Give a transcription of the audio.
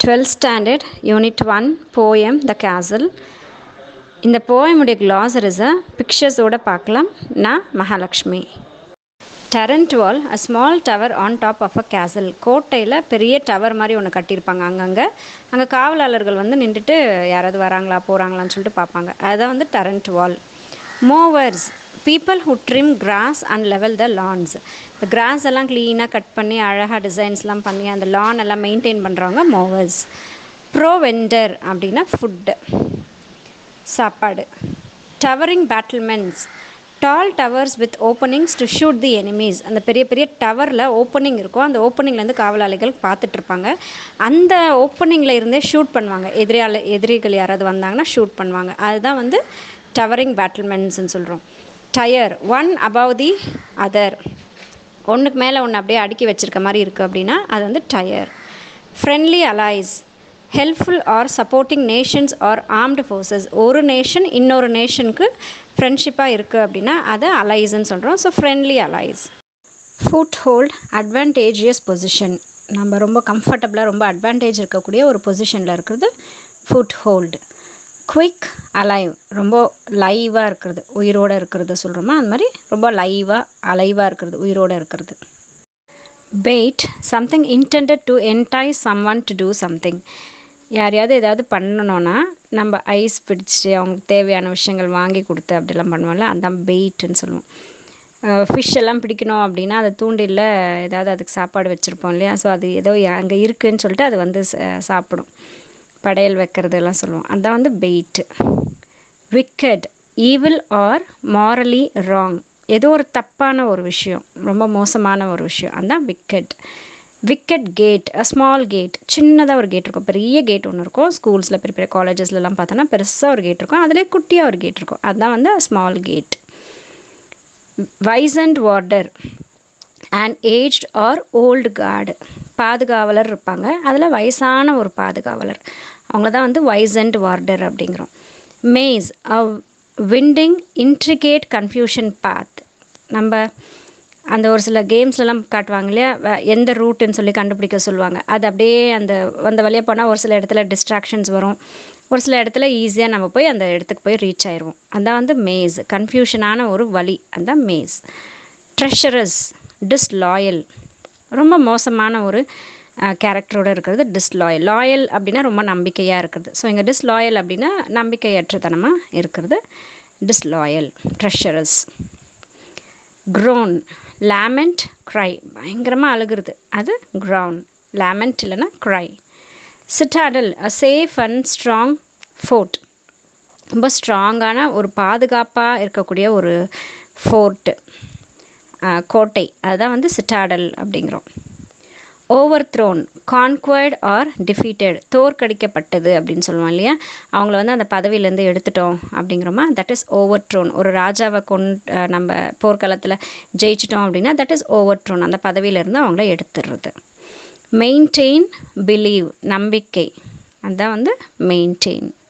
12th standard unit one poem the castle இந்த போயமுடைய கிளாசரிஸை பிக்சர்ஸோட பார்க்கலாம் நான் Mahalakshmi turret wall a small tower on top of a castle கோட்டையில் பெரிய டவர் மாதிரி ஒன்று கட்டியிருப்பாங்க அங்கங்கே அங்கே காவலாளர்கள் வந்து நின்றுட்டு யாராவது வராங்களா போகிறாங்களான்னு சொல்லிட்டு பார்ப்பாங்க அதுதான் வந்து turret wall mowers people who trim grass and level the lawns இந்த கிராஸ் எல்லாம் க்ளீனாக கட் பண்ணி அழகாக டிசைன்ஸ்லாம் பண்ணி அந்த லான் எல்லாம் மெயின்டைன் பண்ணுறவங்க மோவர்ஸ் ப்ரோவெண்டர் அப்படின்னா ஃபுட்டு சாப்பாடு towering battlements tall towers with openings to shoot the enemies அந்த பெரிய பெரிய டவரில் ஓப்பனிங் இருக்கும் அந்த ஓப்பனிங்லேருந்து காவலாளிகள் பார்த்துட்ருப்பாங்க அந்த ஓப்பனிங்கில் இருந்தே ஷூட் பண்ணுவாங்க எதிரியால் எதிரிகள் யாராவது வந்தாங்கன்னா ஷூட் பண்ணுவாங்க அதுதான் வந்து டவரிங் பேட்டில்மெண்ட்ஸ்னு சொல்கிறோம் tier one above the other ஒன்றுக்கு மேலே ஒன்று அப்படியே அடுக்கி வச்சுருக்க மாதிரி இருக்குது அப்படின்னா அது வந்து tier friendly allies helpful or supporting nations or armed forces ஒரு நேஷன் இன்னொரு நேஷனுக்கு ஃப்ரெண்ட்ஷிப்பாக இருக்குது அப்படின்னா அதை அலைஸ்ன்னு சொல்கிறோம் so friendly allies foothold advantageous position நம்ம ரொம்ப கம்ஃபர்டபுளாக ரொம்ப அட்வான்டேஜ் இருக்கக்கூடிய ஒரு பொசிஷனில் இருக்கிறது ஃபுட் ஹோல்டு குயிக் அலைவ் ரொம்ப லைவாக இருக்கிறது உயிரோடு இருக்கிறது சொல்கிறோமா அந்த மாதிரி ரொம்ப லைவாக அலைவாக இருக்கிறது உயிரோடு இருக்கிறது bait something intended to entice someone to do something யாரையாவது ஏதாவது பண்ணணுன்னா நம்ம ஐஸ் பிடிச்சி அவங்களுக்கு தேவையான விஷயங்கள் வாங்கி கொடுத்து அப்படிலாம் பண்ணுவோம்ல அதான் பெயிட்டுன்னு சொல்லுவோம் ஃபிஷ் எல்லாம் பிடிக்கணும் அப்படின்னா அதை தூண்டிலில் ஏதாவது அதுக்கு சாப்பாடு வச்சுருப்போம் இல்லையா ஸோ அது ஏதோ அங்கே இருக்குதுன்னு சொல்லிட்டு அது வந்து சாப்பிடும் படையல் வைக்கிறது எல்லாம் சொல்லுவோம் அதான் வந்து bait wicked evil or morally wrong ஏதோ ஒரு தப்பான ஒரு விஷயம் ரொம்ப மோசமான ஒரு விஷயம் அதான் wicket wicket gate a small gate சின்னதாக ஒரு கேட் இருக்கும் பெரிய கேட் ஒன்று இருக்கும் ஸ்கூல்ஸில் பெரிய பெரிய காலேஜஸ்லலாம் பார்த்தோன்னா பெருசாக ஒரு கேட் இருக்கும் அதிலே குட்டியாக ஒரு கேட் இருக்கும் அதுதான் வந்து small gate wizened warder and aged or old guard பாதுகாவலர் இருப்பாங்க அதில் வயசான ஒரு பாதுகாவலர் அவங்கள தான் வந்து வைசண்ட் வார்டர் அப்படிங்கிறோம் maze a winding intricate confusion path நம்ம அந்த ஒரு சில கேம்ஸ்லலாம் காட்டுவாங்க இல்லையா எந்த ரூட்டுன்னு சொல்லி கண்டுபிடிக்க சொல்லுவாங்க அது அப்படியே அந்த அந்த வழியாக போனால் ஒரு சில இடத்துல டிஸ்ட்ராக்ஷன்ஸ் வரும் ஒரு சில இடத்துல ஈஸியாக நம்ம போய் அந்த இடத்துக்கு போய் ரீச் ஆயிடுவோம் அதான் வந்து மேஸ் கன்ஃபியூஷனான ஒரு வழி அதான் மேஸ் ட்ரெஷரஸ் டிஸ்லாயல் ரொம்ப மோசமான ஒரு கேரக்டரோடு இருக்கிறது டிஸ்லாயல் லாயல் அப்படின்னா ரொம்ப நம்பிக்கையாக இருக்கிறது ஸோ இங்கே டிஸ்லாயல் அப்படின்னா நம்பிக்கையற்றத்தனமாக இருக்கிறது disloyal treacherous groan lament cry பயங்கரமாக அழுகிறது அது க்ரௌன் லேமெண்ட் இல்லைன்னா cry citadel a safe and strong fort ரொம்ப ஸ்ட்ராங்கான ஒரு பாதுகாப்பாக இருக்கக்கூடிய ஒரு ஃபோர்ட்டு கோட்டை அதுதான் வந்து சிட்டாடல் அப்படிங்கிறோம் overthrown conquered or defeated தோற்கடிக்கப்பட்டது அப்படின்னு சொல்லுவோம் இல்லையா அவங்கள வந்து அந்த பதவியிலேருந்து எடுத்துட்டோம் அப்படிங்கிறோமா தட் இஸ் ஓவர் ட்ரோன் ஒரு ராஜாவை கொண் நம்ம போர்க்களத்தில் ஜெயிச்சிட்டோம் அப்படின்னா தட் இஸ் ஓவர் ட்ரோன் அந்த பதவியிலேருந்து அவங்கள எடுத்துடுறது மெயின்டெயின் பிலீவ் நம்பிக்கை அதுதான் வந்து மெயின்டெயின்